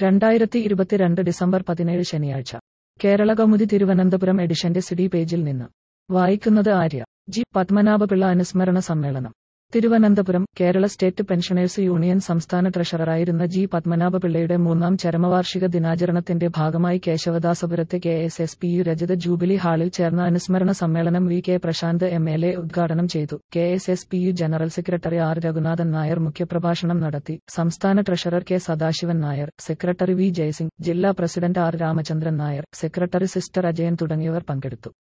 രണ്ടായിരത്തി ഇരുപത്തിരണ്ട് ഡിസംബർ പതിനേഴ് ശനിയാഴ്ച കേരള കൗമുദി തിരുവനന്തപുരം എഡിഷന്റെ സിഡി പേജിൽ നിന്ന് വായിക്കുന്നത് ആര്യ ജി പത്മനാഭപിള്ള അനുസ്മരണ സമ്മേളനം Thiruvananthapuram Kerala state pensioners union സംസ്ഥാന ട്രഷററായിരുന്ന ജി പത്മനാഭപിള്ളയുടെ മൂന്നാം ചരമവാർഷിക ദിനാചരണത്തിന്റെ ഭാഗമായി കേശവദാസപുരത്തെ K S S P U രജത ജൂബിലി ഹാളിൽ ചേർന്ന അനുസ്മരണ സമ്മേളനം V K Prasanth M L A ഉദ്ഘാടനം ചെയ്തു K S S P U general secretary R Raghunathan Nair മുഖ്യപ്രഭാഷണം നടത്തി സംസ്ഥാന treasurer K Sadasivan Nair secretary V Jayasingh ജില്ലാ president R Ramachandran Nair secretary sister Ajayan തുടങ്ങിയവർ പങ്കെടുത്തു